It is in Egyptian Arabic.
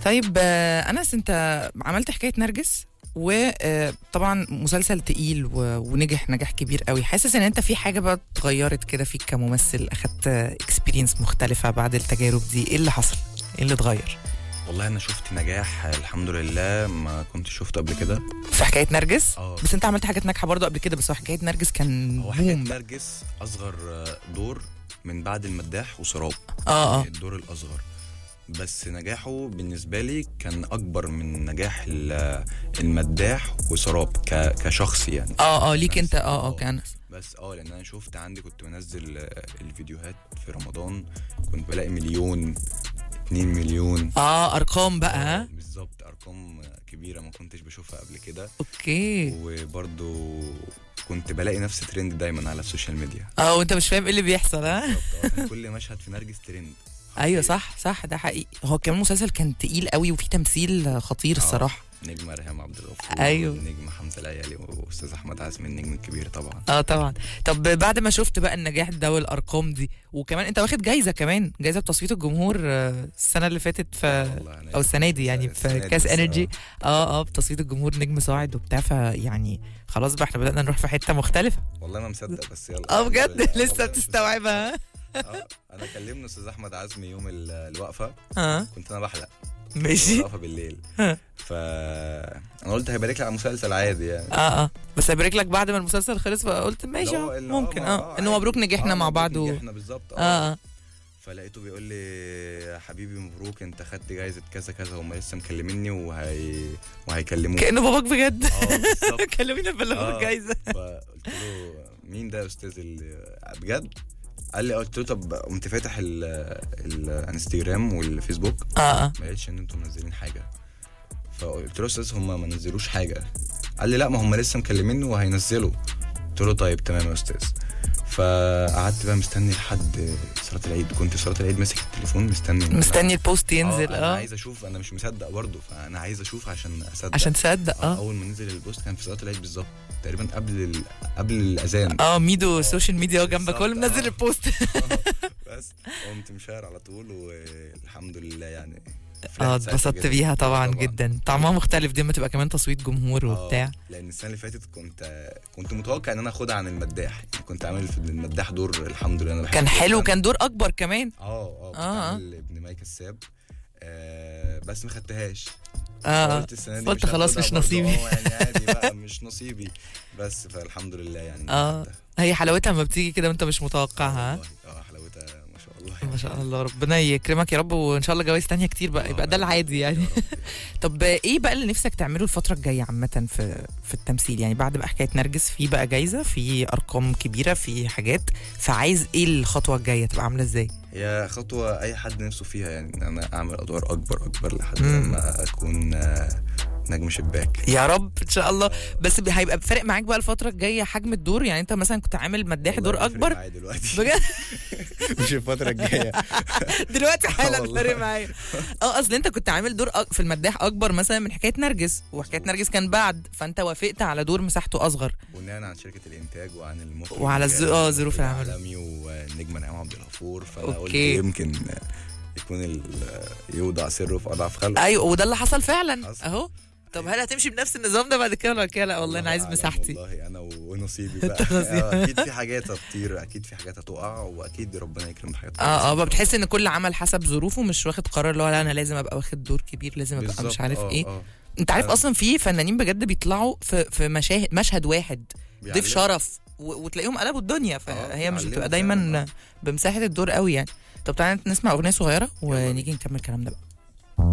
طيب آه، انس انت عملت حكايه نرجس وطبعا مسلسل تقيل و- ونجح نجاح كبير قوي حاسس ان انت في حاجه بقى اتغيرت كده فيك كممثل اخدت اكسبيرينس مختلفه بعد التجارب دي ايه اللي حصل ايه اللي اتغير والله انا شفت نجاح الحمد لله ما كنت شفته قبل كده في حكايه نرجس اه بس انت عملت حاجات ناجحه برضو قبل كده بس هو حكايه نرجس كان هو حكايه بوم نرجس اصغر دور من بعد المداح وسراب اه اه الدور الاصغر بس نجاحه بالنسبه لي كان اكبر من نجاح ال- المداح وسراب ك- كشخص يعني اه اه ليك انت اه اه آه. كانس بس اه لان انا شفت عندي كنت بنزل آه، الفيديوهات في رمضان كنت بلاقي مليون 2 مليون اه ارقام بقى آه، ها بالظبط ارقام كبيره ما كنتش بشوفها قبل كده اوكي وبرضو كنت بلاقي نفس ترند دايما على السوشيال ميديا اه وانت مش فاهم ايه اللي بيحصل ها بالظبط، آه، كان كل مشهد في نرجس ترند ايوه صح صح ده حقيقي هو كمان مسلسل كان تقيل قوي وفيه تمثيل خطير آه. الصراحه نجم ريهام عبد الغفور أيوه. نجم حمزه العيالي واستاذ احمد عزمي النجم الكبير طبعا اه طبعا طب بعد ما شفت بقى النجاح ده والارقام دي وكمان انت واخد جايزه كمان جايزه بتصويت الجمهور آه، السنه اللي فاتت في والله أنا او السنه دي يعني السنة في دي كاس بس، انرجي اه اه بتصويت الجمهور نجم صاعد وبتاع فيعني خلاص بقى احنا بدانا نروح في حته مختلفه والله ما مصدق بس يلا اه الحمد بجد لله. والله لسه مش بتستوعبها مصدق. اه انا كلمنا استاذ احمد عزمي يوم ال- الوقفه اه كنت انا بحلق ماشي الوقفه بالليل ها. ف انا قلت هيبارك لي على مسلسل عادي يعني اه اه بس هيبارك لك بعد ما المسلسل خلص فقلت ماشي اللي هو- أهو، اللي هو ممكن ما- اه انه عادي. مبروك نجحنا آه، مع مبروك بعض و... نجحنا بالظبط اه اه فلقيته بيقول لي يا حبيبي مبروك انت خدت جايزه كذا كذا هم لسه مكلميني وهي وهيكلموك كانه باباك بجد اه بالظبط كلمينا بلغوا آه. الجايزه فقلت له مين ده يا استاذ ال- بجد قال لي قلت له طب قمت فاتح ال- الانستجرام والفيسبوك اه اه ما لقيتش ان انتم منزلين حاجه فقلت له استاذ هم ما نزلوش حاجه قال لي لا ما هم لسه مكلميني وهينزلوا قلت له طيب تمام يا استاذ فقعدت بقى مستني لحد صلاه العيد كنت صلاه العيد ماسك التليفون مستني إن- مستني البوست آه، ينزل انا اه عايز اشوف انا مش مصدق برضه فانا عايز اشوف عشان اصدق عشان تصدق آه، اه اول ما نزل البوست كان في صلاه العيد بالظبط تقريبا قبل ال... قبل الاذان اه ميدو السوشيال ميديا هو جنبك هو اللي بالظبط، منزل آه. البوست بس قمت مشاير على طول والحمد لله يعني فرحت اه ساعتها اتبسطت جداً. بيها طبعا جدا طعمها مختلف دي لما تبقى كمان تصويت جمهور آه، وبتاع لان السنه اللي فاتت كنت كنت متوقع ان انا اخدها عن المداح يعني كنت عامل في المداح دور الحمد لله انا بحبه كان حلو جداً. كان دور اكبر كمان اه اه كنت آه. عامل ابن مايك الساب آه بس ما خدتهاش اه قلت السنه دي قلت مش خلاص هاخدها مش برضه. نصيبي. اه يعني عادي بقى مش نصيبي بس فالحمد لله يعني آه. خدتها. هي حلاوتها لما بتيجي كده وانت مش متوقعها ها؟ والله، اه حلاوتها ما شاء الله ما شاء الله ربنا يكرمك يا رب وان شاء الله جوائز تانية كتير بقى يبقى ده آه، العادي يعني يا رب. طب ايه بقى اللي نفسك تعمله الفترة الجاية عامة في في التمثيل يعني بعد بقى حكاية نرجس في بقى جايزة في ارقام كبيرة في حاجات فعايز ايه الخطوة الجاية تبقى عاملة ازاي؟ هي خطوة أي حد نفسه فيها يعني إن أنا أعمل أدوار أكبر أكبر لحد مم. لما أكون آه، نجم شباك يا رب ان شاء الله بس هيبقى فارق معاك بقى الفترة الجاية حجم الدور يعني انت مثلا كنت عامل مداح والله دور بيفرق اكبر معايا دلوقتي بجد مش الفترة الجاية دلوقتي حالا والله. فارق معايا اه اصل انت كنت عامل دور أك- في المداح اكبر مثلا من حكايه نرجس وحكايه نرجس كان بعد فانت وافقت على دور مساحته اصغر بناء عن شركة الإنتاج وعن المخرج وعلى الز- آه، ظروف العمل. العالمي والنجم نعيم عبد الغفور فأنا قلت أوكي. يمكن آه، يكون ال- آه، يوضع سره في أضعف خلق ايوه وده اللي حصل فعلا حصل. اهو طب هل هتمشي بنفس النظام ده بعد كده ولا كده لا والله انا عايز أعلم مساحتي والله أنا ونصيبي بقى أنت نصيبك. آه، أكيد في حاجات هتطير أكيد في حاجات هتقع وأكيد ربنا يكرم بحاجات اه اه بقى بتحس ان كل عمل حسب ظروفه مش واخد قرار اللي هو لا انا لازم ابقى واخد دور كبير لازم ابقى بالظبط، مش عارف آه، ايه آه. انت عارف آه. اصلا في فنانين بجد بيطلعوا في في مشاهد مشهد واحد ضيف بيعلموا. شرف و- وتلاقيهم قلبوا الدنيا فهي مش بيعلموا بتبقى فعلاً، دايما آه. بمساحه الدور قوي يعني طب تعالى نسمع اغنيه صغيره ونيجي نكمل كلامنا بقى